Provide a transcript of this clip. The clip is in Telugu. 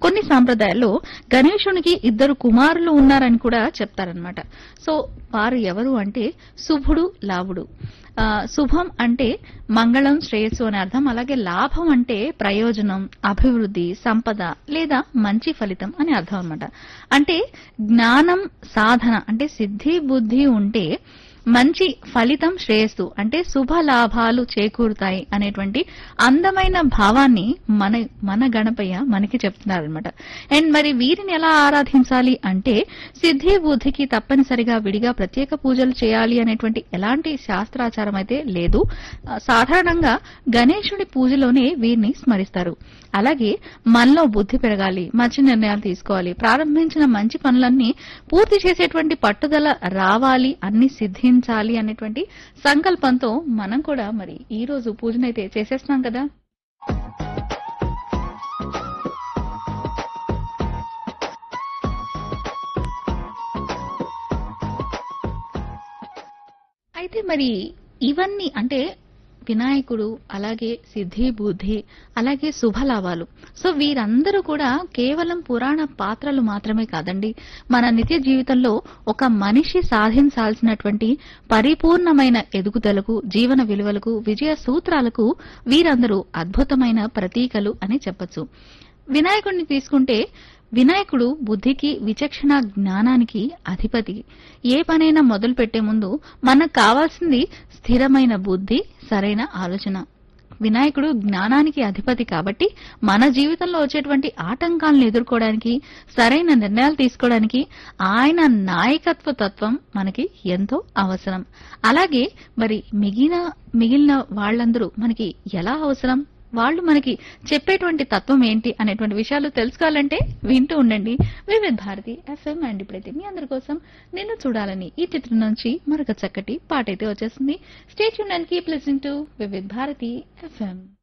కొన్ని సాంప్రదాయాల్లో గణేశునికి ఇద్దరు కుమారులు ఉన్నారని కూడా చెప్తారనమాట సో వారు ఎవరు అంటే శుభుడు లాభుడు ఆ, శుభం అంటే మంగళం శ్రేయస్సు అని అర్థం అలాగే లాభం అంటే ప్రయోజనం అభివృద్ధి సంపద లేదా మంచి ఫలితం అని అర్థం అన్నమాట అంటే జ్ఞానం సాధన అంటే సిద్ధి బుద్ధి ఉంటే మంచి ఫలితం శ్రేయస్సు అంటే శుభ లాభాలు చేకూరుతాయి అనేటువంటి అందమైన భావాన్ని మన మన గణపయ్య మనకి చెప్తున్నారనమాట అండ్ మరి వీరిని ఎలా ఆరాధించాలి అంటే సిద్ధి బుద్ధికి తప్పనిసరిగా విడిగా ప్రత్యేక పూజలు చేయాలి అనేటువంటి ఎలాంటి శాస్త్రాచారం అయితే లేదు ఆ, సాధారణంగా గణేశుడి పూజలోనే వీరిని స్మరిస్తారు అలాగే మనలో బుద్ధి పెరగాలి మంచి నిర్ణయాలు తీసుకోవాలి ప్రారంభించిన మంచి పనులన్నీ పూర్తి చేసేటువంటి పట్టుదల రావాలి అన్ని సిద్ధించాలి అనేటువంటి సంకల్పంతో మనం కూడా మరి ఈ రోజు పూజనైతే చేసేస్తున్నాం కదా అయితే మరి ఇవన్నీ అంటే వినాయకుడు అలాగే సిద్ధి బుద్ధి అలాగే శుభలాభాలు సో వీరందరూ కూడా కేవలం పురాణ పాత్రలు మాత్రమే కాదండి మన నిత్య జీవితంలో ఒక మనిషి సాధించాల్సినటువంటి పరిపూర్ణమైన ఎదుగుదలకు జీవన విలువలకు విజయ సూత్రాలకు వీరందరూ అద్భుతమైన ప్రతీకలు అని చెప్పొచ్చు వినాయకుడిని తీసుకుంటే వినాయకుడు బుద్ధికి విచక్షణ జ్ఞానానికి అధిపతి ఏ పనైనా మొదలు పెట్టే ముందు మనకు కావాల్సింది స్థిరమైన బుద్ధి సరైన ఆలోచన వినాయకుడు జ్ఞానానికి అధిపతి కాబట్టి మన జీవితంలో వచ్చేటువంటి ఆటంకాలను ఎదుర్కోవడానికి సరైన నిర్ణయాలు తీసుకోవడానికి ఆయన నాయకత్వ తత్వం మనకి ఎంతో అవసరం అలాగే మరి మిగిలిన మిగిలిన వాళ్ళందరూ మనకి ఎలా అవసరం వాళ్ళు మనకి చెప్పేటువంటి తత్వం ఏంటి అనేటువంటి విషయాలు తెలుసుకోవాలంటే వింటూ ఉండండి వివిధ భారతి ఎఫ్ఎం అండ్ ఇప్పుడైతే మీ అందరి కోసం నిన్ను చూడాలని ఈ చిత్రం నుంచి మరొక చక్కటి పాట అయితే వచ్చేస్తుంది స్టేట్ యూన్ అండ్ కీప్ లిసింగ్ టు వివిధ భారతి ఎఫ్ఎం